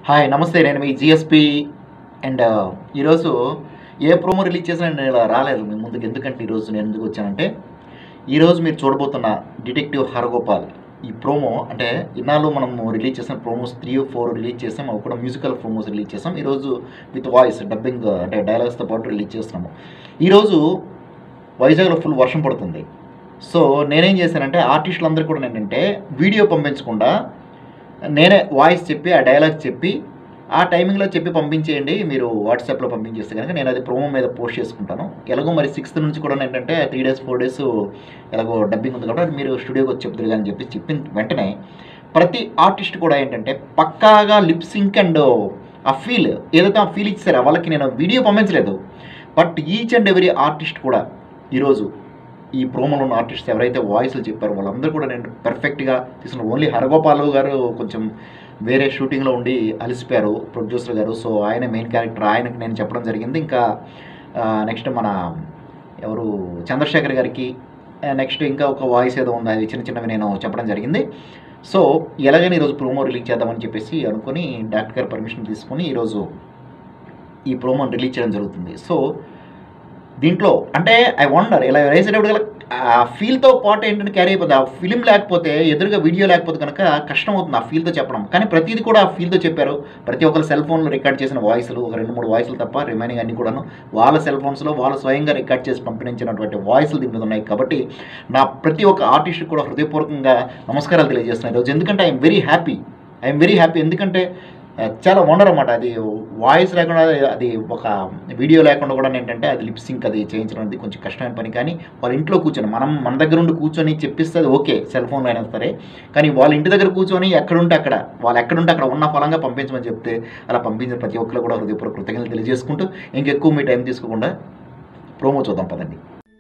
Hi నమస్తే నేను మీ GSP and ఈరోజు ఏ ప్రోమో రిలీజ్ చేసినా నేను ఇలా రాలేదు మీ ముందుకు ఎందుకంటే ఈరోజు నేను ఎందుకు వచ్చానంటే ఈరోజు మీరు చూడబోతున్న డిటెక్టివ్ హరగోపాల్ ఈ ప్రోమో అంటే ఇన్నాళ్ళు మనం రిలీజ్ చేసిన ప్రోమోస్ త్రీ ఫోర్ రిలీజ్ చేసాం అవి కూడా మ్యూజికల్ ప్రోమోస్ రిలీజ్ చేసాం ఈరోజు విత్ వాయిస్ డబ్బింగ్ అంటే డైలాగ్స్తో పాటు రిలీజ్ చేస్తున్నాము ఈరోజు వైజాగ్లో ఫుల్ వర్షం పడుతుంది సో నేనేం చేశానంటే ఆర్టిస్టులందరూ కూడా ఏంటంటే వీడియో పంపించకుండా నేనే వాయిస్ చెప్పి ఆ డైలాగ్ చెప్పి ఆ టైమింగ్లో చెప్పి పంపించేయండి మీరు వాట్సాప్లో పంపించేస్తే కనుక నేను అది ప్రోమో మీద పోస్ట్ చేసుకుంటాను ఎలాగో మరి సిక్స్త్ నుంచి కూడా ఏంటంటే త్రీ డేస్ ఫోర్ డేస్ ఎలాగో డబ్బింగ్ ఉంది కాబట్టి అది మీరు స్టూడియోకి వచ్చి చెప్తారు కానీ చెప్పి చెప్పిన వెంటనే ప్రతి ఆర్టిస్ట్ కూడా ఏంటంటే పక్కాగా లిప్ సింక్ అండ్ ఆ ఫీల్ ఏదైతే ఆ ఫీల్ ఇచ్చారో వాళ్ళకి నేను వీడియో పంపించలేదు but each and every artist కూడా ఈరోజు ఈ ప్రోమోలో ఉన్న ఆర్టిస్ట్ ఎవరైతే వాయిస్లు చెప్పారో వాళ్ళందరూ కూడా నేను పర్ఫెక్ట్గా తీసుకున్న ఓన్లీ హరగోపాల్ గారు కొంచెం వేరే షూటింగ్లో ఉండి అలసిపోయారు ప్రొడ్యూసర్ గారు సో ఆయన మెయిన్ క్యారెక్టర్ ఆయనకి నేను చెప్పడం జరిగింది ఇంకా నెక్స్ట్ మన ఎవరు చంద్రశేఖర్ గారికి నెక్స్ట్ ఇంకా ఒక వాయిస్ ఏదో ఉంది అది చిన్న చిన్నవి నేను చెప్పడం జరిగింది సో ఎలాగైనా ఈరోజు ప్రోమో రిలీజ్ చేద్దామని చెప్పేసి అనుకుని డాక్టర్ గారి పర్మిషన్ తీసుకొని ఈరోజు ఈ ప్రోమోని రిలీజ్ చేయడం జరుగుతుంది సో దీంట్లో అంటే ఐ వండర్ ఇలా వేసేటప్పుడు గల ఆ ఫీల్తో పాటు ఏంటంటే క్యారీ అయిపోతుంది ఆ ఫిలిం లేకపోతే ఎదురుగా వీడియో లేకపోతే కనుక కష్టం అవుతుంది ఆ ఫీల్తో చెప్పడం కానీ ప్రతిదీ కూడా ఆ ఫీల్తో చెప్పారు ప్రతి ఒక్కరు సెల్ ఫోన్లో రికార్డ్ చేసిన వాయిస్లు ఒక రెండు మూడు వాయిస్లు తప్ప రిమైనింగ్ అన్ని కూడాను వాళ్ళ సెల్ ఫోన్స్లో వాళ్ళు స్వయంగా రికార్డ్ చేసి పంపించినటువంటి వాయిస్లు దీని మీద ఉన్నాయి కాబట్టి నా ప్రతి ఒక్క ఆర్టిస్ట్ కూడా హృదయపూర్వకంగా నమస్కారాలు తెలియజేస్తున్నాను ఈరోజు ఎందుకంటే I'm very happy I'm very happy ఎందుకంటే ఆ, చాలా వండర్ అనమాట అది వాయిస్ లేకుండా అది ఒక వీడియో లేకుండా కూడా ఏంటంటే అది లిప్ సింక్ అది చేయించడం అనేది కొంచెం కష్టమైన పని కానీ వాళ్ళ ఇంట్లో కూర్చొని మనం మన దగ్గర ఉండి కూర్చొని చెప్పిస్తే అది ఓకే సెల్ ఫోన్లో అయినా సరే కానీ వాళ్ళ ఇంటి దగ్గర కూర్చొని ఎక్కడుంటే అక్కడ వాళ్ళు ఎక్కడుంటే అక్కడ ఉన్న ఫలంగా పంపించమని చెప్తే అలా పంపించిన ప్రతి ఒక్కరు కూడా హృదయపూర్వక కృతజ్ఞతలు తెలియజేసుకుంటూ ఇంకెక్కువ మీ టైం తీసుకోకుండా ప్రోమో చూద్దాం పదండి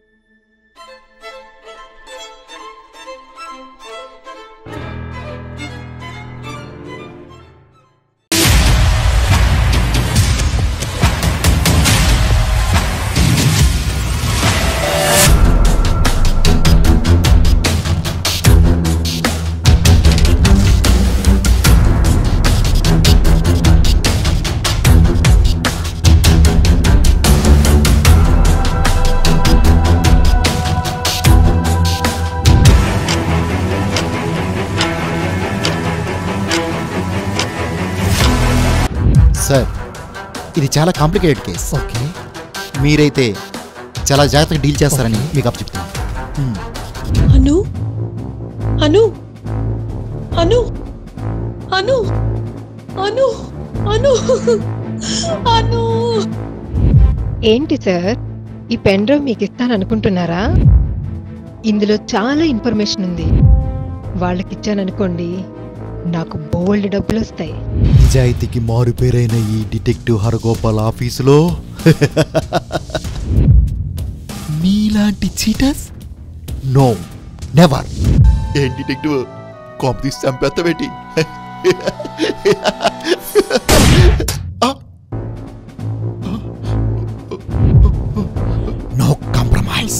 సార్ ఇది చాలా కాంప్లికేటెడ్ కేస్ ఓకే మీరైతే చాలా జాగ్రత్తగా డీల్ చేస్తారని మీకు అప్ చెప్తాను అను అను అను అను అను అను అను ఏంటి సార్ ఈ పెన్ డ్రైవ్ మీకు ఇస్తాననుకుంటున్నారా ఇందులో చాలా ఇన్ఫర్మేషన్ ఉంది వాళ్ళకి ఇచ్చాననుకోండి నాకు బోల్డ్ డబ్బులు వస్తాయి నిజాయితీకి మారుపేరైన ఈ డిటెక్టివ్ హరగోపాల్ ఆఫీసులో మీలాంటి చీటర్స్ నో నెవర్ ఏం డిటెక్టివ్ కాంప్ తీసి చంపేస్తావేటి నో కాంప్రమైజ్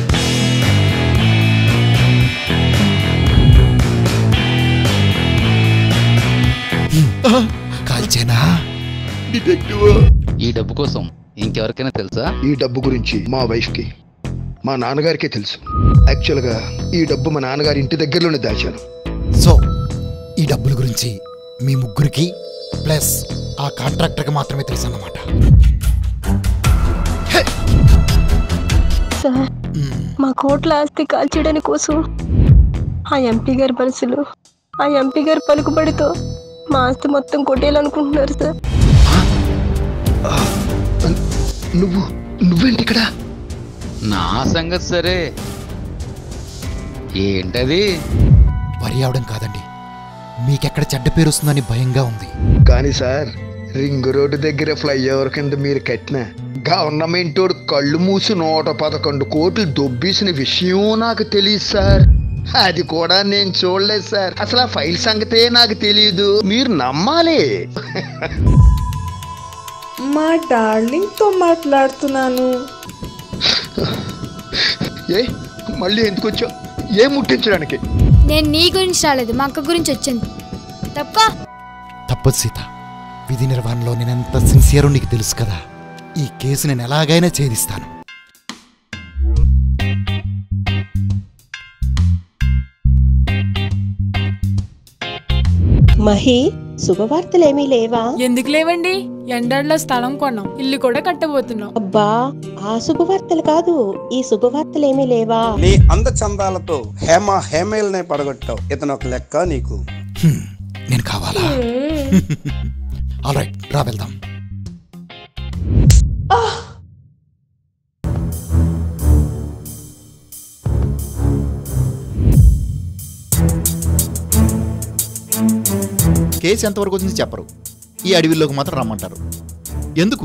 కాల్చేనా డిటెక్టివ్ ఈ డబ్బు కోసం ఇంకెవరికైనా తెలుసా ఈ డబ్బు గురించి మా వైఫ్ కి మా నాన్నగారికే తెలుసు యాక్చువల్ గా ఈ డబ్బు మా నాన్నగారి ఇంటి దగ్గరలోనే దాచాను సో ఈ డబ్బుల గురించి మీ ముగ్గురికి ప్లస్ ఆ కాంట్రాక్టర్కి మాత్రమే తెలుసు అన్నమాట సార్ మా కోట్ల ఆస్తి కాల్చేయడానికి కోసం ఆ ఎంపీ గారి మనసులు ఆ ఎంపీ గారి పలుకుబడితో మా ఆస్తి మొత్తం కొట్టేయాలనుకుంటున్నారు సార్ నువ్వు నువ్వేంటి ఇక్కడ నా సంగతి సరే ఏంటది వరి అవడం కాదండి మీకెక్కడ చెడ్డ పేరు వస్తుందని భయంగా ఉంది కానీ సార్ రింగ్ రోడ్డు దగ్గర ఫ్లైఓవర్ కింద మీరు కట్టిన గవర్నమెంట్ వాడు కళ్ళు మూసి నూట పదకొండు కోట్లు దొబ్బేసిన విషయం నాకు తెలియదు సార్ అది కూడా నేను చూడలేదు సార్ అసలు ఆ ఫైల్ సంగతే నాకు తెలియదు మీరు నమ్మాలి మా డార్లింగ్తో మాట్లాడుతున్నాను ఏ మళ్ళీ ఎందుకు వచ్చావు ఏ ముట్టించడానికి నేను నీ గురించి రాలేదు మా అక్క గురించి వచ్చింది తప్ప తప్పదు సీత విధి నిర్వహణలో నేనెంత సిన్సియరో నీకు తెలుసు కదా ఈ కేసు నేను ఎలాగైనా ఛేదిస్తాను మహి శుభవార్తలేమీ లేవా ఎందుకు లేవండి ఎండాడ్లో స్థలం కొన్నాం ఇల్లు కూడా కట్టబోతున్నాం అబ్బా ఆ శుభవార్తలు కాదు ఈ శుభవార్తలేమీ లేవా నీ అందచందాలతో హేమ హేమేల్నే పడగొట్టావు ఇతను ఒక లెక్క నీకు హ్మ్, నేను కావాలా ఆల్ రైట్ రా వెళ్దాం కేసు ఎంతవరకు వచ్చింది చెప్పరు ఈ అడవిలోకి మాత్రం రమ్మంటారు ఎందుకు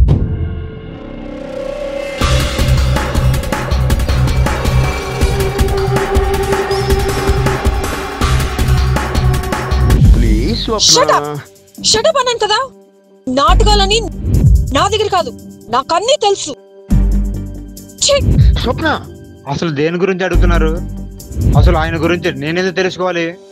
ప్లీజ్ స్వప్న షటప్ అన్నాను కదా నాటకాలని నా దగ్గర కాదు నాకన్నీ తెలుసు ఛీ! స్వప్న అసలు దేని గురించి అడుగుతున్నారు అసలు ఆయన గురించి నేనేదో తెలుసుకోవాలి